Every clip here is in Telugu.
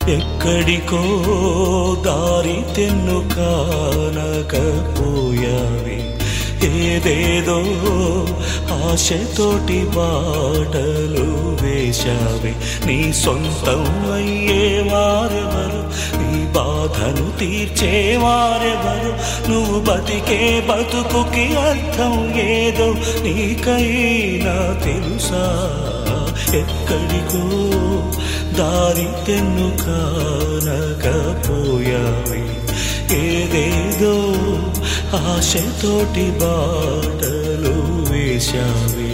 ఎక్కడికో దారి తెన్ను కానకపోయావి ఏదేదో ఆశతోటి బాటలు వేశావి నీ సొంతం అయ్యేవారెవరు నీ బాధను తీర్చేవారెవరు నువ్వు బతికే బతుకుకి అర్థం ఏదో నీకైనా తెలుసా ఎక్కడికో దారి తెన్ను కానకపోయావి ఏదేదో ఆశతోటి బాటలు వేశావి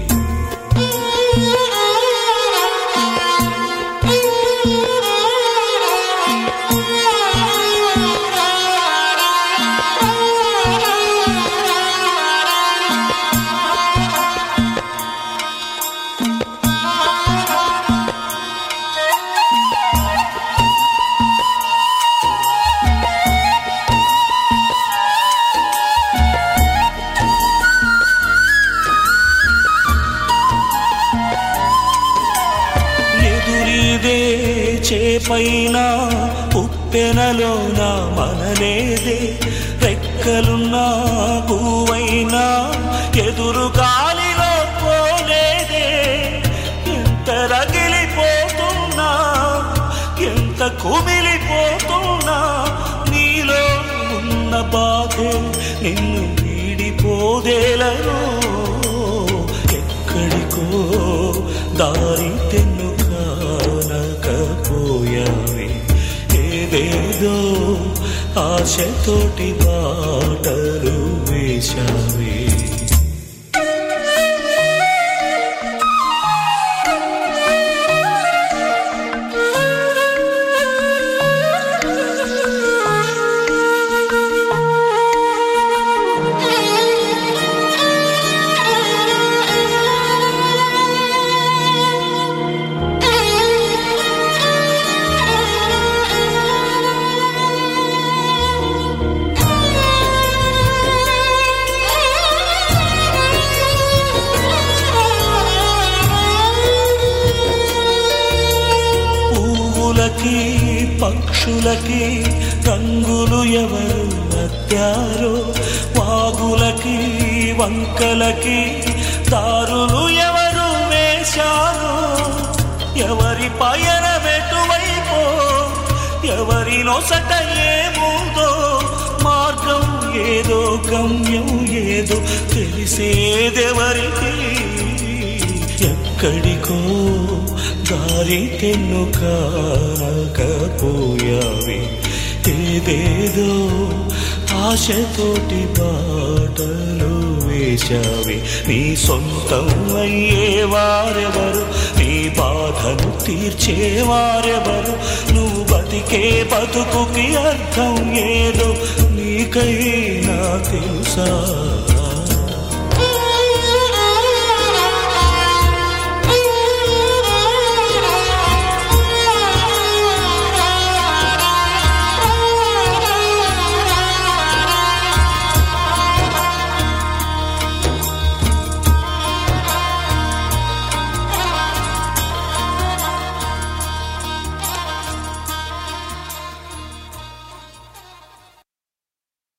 ఎదురీదే చేపైన ఉప్పెనలోన మనలేదే రెక్కలున్నా భూవైనా ఎదురు గాలిలో పోలేదే ఎంత రగిలిపోతున్నా ఎంత కుమిలిపోతున్నా నీలో ఉన్న బాధే నిన్ను వీడిపోదేలను ఎక్కడికో దారి తెన్ను కానకపోయావి ఏదేదో ఆశతోటి బాటలు వేశావి పువ్వులకి పక్షులకి రంగులు ఎవరు అత్యారో వాగులకి వంకలకి దారులు ఎవరు వేశారో ఎవరి పయన వెటువైపో ఎవరి నొసట ఏముందో మార్గం ఏదో గమ్యం ఏదో తెలిసేదెవరికి ఎక్కడికో దారి తెన్ను కానకపోయావి ఏదేదో ఆశతోటి బాటలు వేశావి నీ సొంతం అయ్యేవారెవరు నీ బాధను తీర్చేవారెవరు నువ్వు బతికే బతుకుకి అర్థం ఏదో నీకైనా తెలుసా